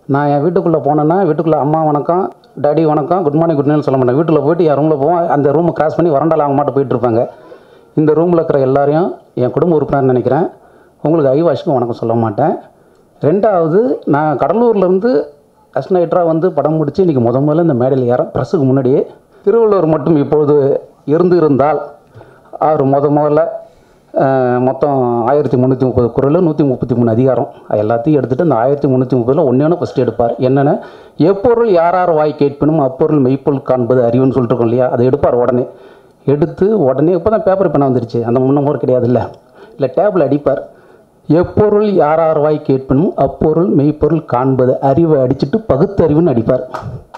நான் என் வீட்டுக்குள்ளே போனேன்னா வீட்டுக்குள்ளே அம்மா வணக்கம் டாடி வணக்கம் குட் மார்னிங் குட் நைட் சொல்ல மாட்டேன் வீட்டில் போயிட்டு என் ரூமில் போவோம் அந்த ரூமை கிராஸ் பண்ணி வரண்டால அவங்க மாட்டு போயிட்டு இருப்பாங்க இந்த ரூமில் இருக்கிற எல்லாரையும் என் குடும்ப உறுப்பினர் நினைக்கிறேன் உங்களுக்கு ஐவாஷுக்கும் வணக்கம் சொல்ல மாட்டேன் ரெண்டாவது நான் கடலூர்லேருந்து அஸ்னைட்டராக வந்து படம் முடித்து இன்றைக்கி முத முதல்ல இந்த மேடையில் ஏற ப்ரெஸ்ஸுக்கு முன்னாடியே திருவள்ளுவர் மட்டும் இப்பொழுது இருந்து இருந்தால் அவர் முத முதல்ல அஹ், மொத்தம் ஆயிரத்தி முந்நூற்றி முப்பது குரல் நூற்றி முப்பத்தி மூணு அதிகாரம் அது எல்லாத்தையும் எடுத்துகிட்டு அந்த ஆயிரத்தி முந்நூற்றி முப்பதில் ஒன்று ஒன்று ஃபஸ்ட்டு எடுப்பார் என்னென்ன எப்பொருள் யாரார் வாய் கேட்பினும் அப்பொருள் மெய்ப்பொருள் காண்பது அறிவுன்னு சொல்லிட்டு இருக்கோம் இல்லையா அதை எடுப்பார் உடனே எடுத்து உடனே இப்போ தான் பேப்பர் பெண்ணா வந்துருச்சு அந்த முன்னமுறை கிடையாது இல்லை இல்லை டேபிள் அடிப்பார் எப்பொருள் யாரார் வாய் கேட்பினும் அப்பொருள் மெய்ப்பொருள் காண்பது அறிவை அடிச்சுட்டு பகுத்தறிவுன்னு அடிப்பார்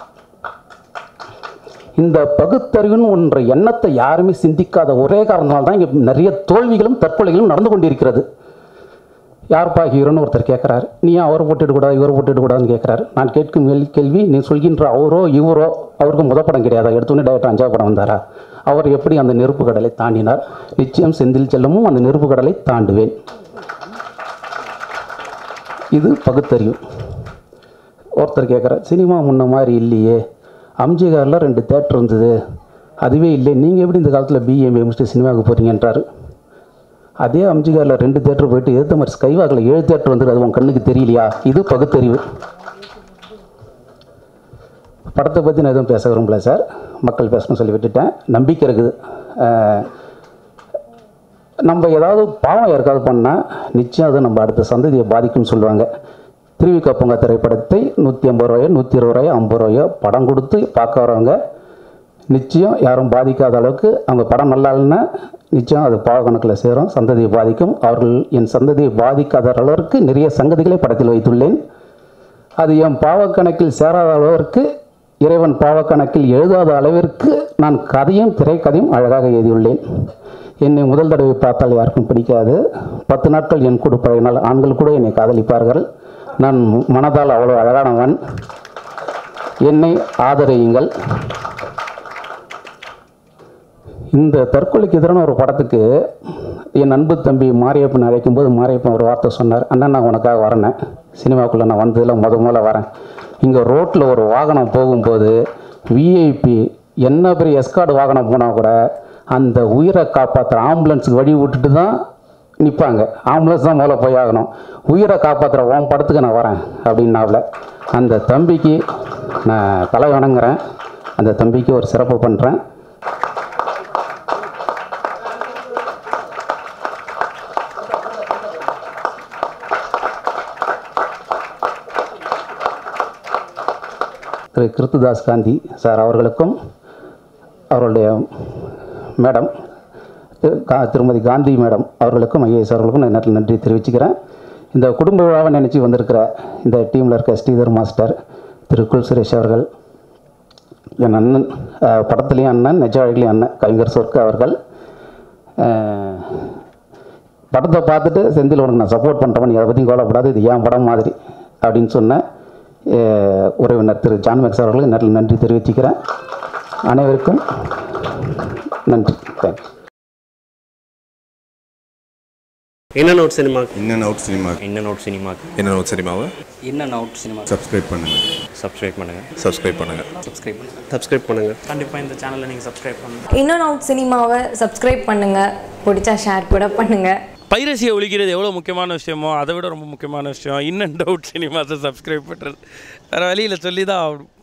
இந்த பகுத்தறிவுன்னு ஒன்ற எண்ணத்தை யாருமே சிந்திக்காத ஒரே காரணத்தால் தான் இங்கே நிறைய தோல்விகளும் தற்கொலைகளும் நடந்து கொண்டிருக்கிறது யார்ப்பா ஹீரோன்னு ஒருத்தர் கேட்குறாரு நீ ஏன் அவரை போட்டுடக்கூடாது இவரை போட்டுடக்கூடாதுன்னு கேட்குறாரு நான் கேட்கும் கேள்வி கேள்வி நீ சொல்கின்ற அவரோ இவரோ அவருக்கு முத படம் கிடையாதா எடுத்தோன்னே டேரக்டர் அஞ்சாவது படம் வந்தாரா அவர் எப்படி அந்த நெருப்பு கடலை தாண்டினார் நிச்சயம் செந்தில் செல்லமும் அந்த நெருப்பு கடலை தாண்டுவேன் இது பகுத்தறிவு ஒருத்தர் கேட்குறார் சினிமா முன்ன மாதிரி இல்லையே அம்ஜிகாரில் ரெண்டு தேட்டர் இருந்தது அதுவே இல்லை நீங்கள் எப்படி இந்த காலத்தில் பிஎம்ஏ முடிச்சுட்டு சினிமாவுக்கு போகிறீங்கன்றாரு அதே அம்ஜிகாரில் ரெண்டு தேட்டர் போயிட்டு எதிர்த்த மாதிரி ஸ்கைவாக்கில் ஏழு தேட்டர் வந்துருக்கு அது உன் கண்ணுக்கு தெரியலையா இது பகுத்தறிவு படத்தை பற்றி நான் எதுவும் பேச விரும்பல சார் மக்கள் பேசணும்னு சொல்லி விட்டுட்டேன் நம்பிக்கை இருக்குது அஹ், நம்ம ஏதாவது பாவம் யாருக்காவது பண்ணால் நிச்சயம் அது நம்ம அடுத்த சந்ததியை பாதிக்கும்னு சொல்லுவாங்க திருவிக்கா பொங்க திரைப்படத்தை நூற்றி ஐம்பது ரூபாயோ நூற்றி இருபது ரூபாயோ ஐம்பது ரூபாயோ படம் கொடுத்து பார்க்க வரவங்க நிச்சயம் யாரும் பாதிக்காத அளவுக்கு அவங்க படம் நல்லா இல்லைன்னா நிச்சயம் அது பாவ கணக்கில் சேரும் சந்ததியை பாதிக்கும் அவர்கள் என் சந்ததியை பாதிக்காத அளவிற்கு நிறைய சங்கதிகளை படத்தில் வைத்துள்ளேன் அது என் பாவக்கணக்கில் சேராத அளவிற்கு இறைவன் பாவக்கணக்கில் எழுதாத அளவிற்கு நான் கதையும் திரைக்கதையும் அழகாக எழுதியுள்ளேன் என்னை முதல் தடவை பார்த்தால் யாருக்கும் பிடிக்காது பத்து நாட்கள் என் கூட பழகினால் ஆண்கள் கூட என்னை காதலிப்பார்கள் நான் மனதால் அவ்வளோ அழகானவன் என்னை ஆதரியுங்கள் இந்த தற்கொலைக்கு எதிரான ஒரு படத்துக்கு என் அன்பு தம்பி மாரியப்பன் அழைக்கும்போது மாரியப்பன் ஒரு வார்த்தை சொன்னார் அண்ணா நான் உனக்காக வரேன் சினிமாக்குள்ளே நான் வந்ததில் முத முதல்ல வரேன் இங்கே ரோட்டில் ஒரு வாகனம் போகும்போது விஐபி என்ன பெரிய எஸ்கார்டு வாகனம் போனால் கூட அந்த உயிரை காப்பாற்றுற ஆம்புலன்ஸுக்கு வழி விட்டுட்டு தான் நிற்பாங்க ஆம்புலன்ஸ் தான் முதல்ல போய் ஆகணும் உயிரை காப்பாற்றுற உன் படத்துக்கு நான் வரேன் அப்படின்னாவில் அந்த தம்பிக்கு நான் தலை வணங்குறேன் அந்த தம்பிக்கு ஒரு சிறப்பு பண்ணுறேன் திரு கிருத்துதாஸ் காந்தி சார் அவர்களுக்கும் அவருடைய மேடம் திரு- கா- திருமதி காந்தி மேடம் அவர்களுக்கும் ஐஏஎஸ் அவர்களுக்கும் நான் நேரத்தில் நன்றி தெரிவிச்சுக்கிறேன் இந்த குடும்ப விழாவை நினச்சி வந்திருக்கிற இந்த டீமில் இருக்க ஸ்ரீதர் மாஸ்டர் திரு குல் சுரேஷ் அவர்கள் என் அண்ணன் அஹ், படத்துலேயும் அண்ணன் நிஜ வாழ்க்கையிலையும் அண்ணன் கவிஞர் சொர்க்க அவர்கள் அஹ், படத்தை பார்த்துட்டு செந்தில் உனக்கு நான் சப்போர்ட் பண்ணுறவன் நீ அதை பற்றி கவலைப்படாது இது என் படம் மாதிரி அப்படின்னு சொன்ன அஹ், உறவினர் திரு ஜான் மேக்ஸ் அவர்களுக்கு நேரில் நன்றி தெரிவிச்சுக்கிறேன் அனைவருக்கும் நன்றி தேங்க்யூ என்ன நோட் சினிமாக்கு இன்னன் அவுட் சினிமா இன்ன நோட் சினிமாக்கு இன்னன் அவுட் சினிமாவை இன்னும் அவுட் சினிமா சப்ஸ்கிரைப் பண்ணுங்கள் சப்ஸ்கிரைப் பண்ணுங்கள் சப்ஸ்கிரைப் பண்ணுங்கள் சப்ஸ்கிரைப் பண்ணுங்க சப்ஸ்கிரைப் பண்ணுங்க கண்டிப்பாக இந்த சேனலை நீங்கள் சப்ஸ்கிரைப் பண்ணுங்கள் இன்னும் அவுட் சினிமாவை சப்ஸ்கிரைப் பண்ணுங்கள் பிடிச்சா ஷேர் கூட பண்ணுங்கள் பைரசியை ஒழிக்கிறது எவ்வளோ முக்கியமான விஷயமோ அதை விட ரொம்ப முக்கியமான விஷயம் இன்னும் டவுட் சினிமாஸை சப்ஸ்கிரைப் பண்ணுறது வேறு வழியில் சொல்லி தான் ஆகணும்